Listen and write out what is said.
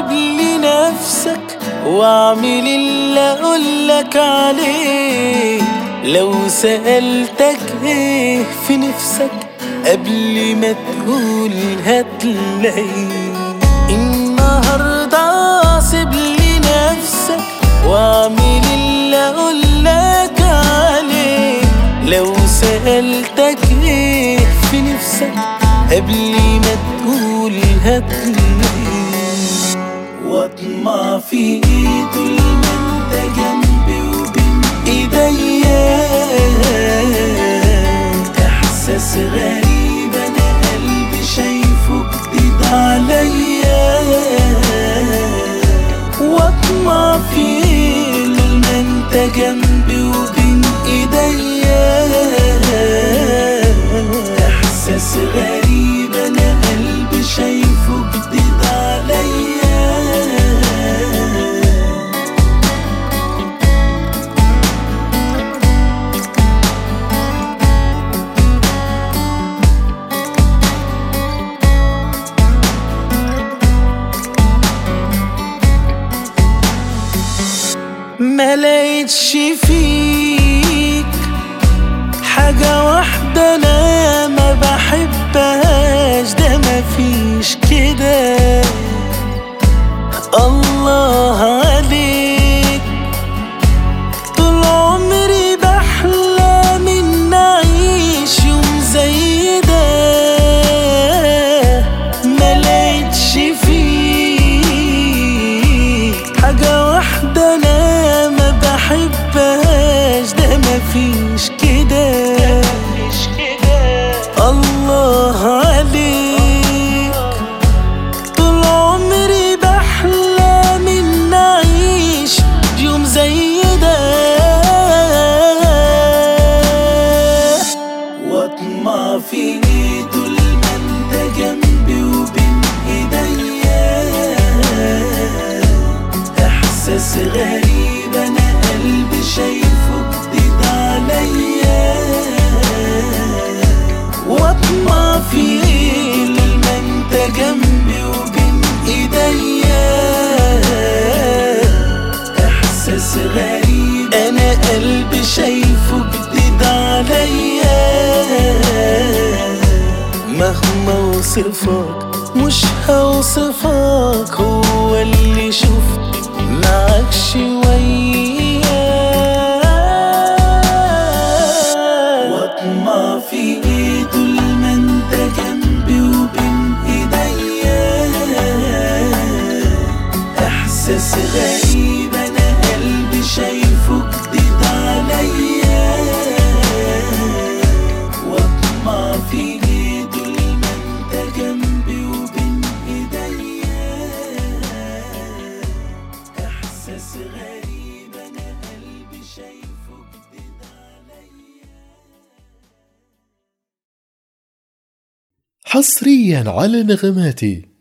سيب لي نفسك واعمل اللي اقولك عليه لو سألتك ايه في نفسك قبل ما تقول هتلاقيه النهارده سيب لي نفسك واعمل اللي اقولك عليه لو سألتك ايه في نفسك قبل ما تقول هتلاقيه واطمع في ايده ما انت جنبي وبين ايديا احساس غريب انا قلبي شايفه جديد عليا واطمع في ايده ما انت جنبي وبين ايديا احساس غريب انا قلبي شايفه جديد عليا ما لقيتش فيك حاجة واحدة أنا ما بحبهاش ده مفيش كده الله عليك طول عمري بحلم إن أعيش يوم زي ده ما لقيتش فيك حاجة واحدة أنا ما بحبهاش ده مفيش كده الله عليك طول عمري بحلم إن أعيش يوم زي ده واطمع في ايده ما انت جنبي وبين ايديا احساس غريب انا قلبي شايفه جديد عليا واطمع في ايده ما انت جنبي وبين ايديا احساس غريب انا قلبي شايفه جديد عليا مهما اوصفك مش هوصفك هو اللي شفت معاك شوية واطمع في ايده ما انت جنبي وبين ايديا احساس غريب انا قلبي شايفه جديد عليا واطمع في ايده ما انت جنبي وبين ايديا احساس غريب انا قلبي شايفه جديد عليا حصريا على نغماتي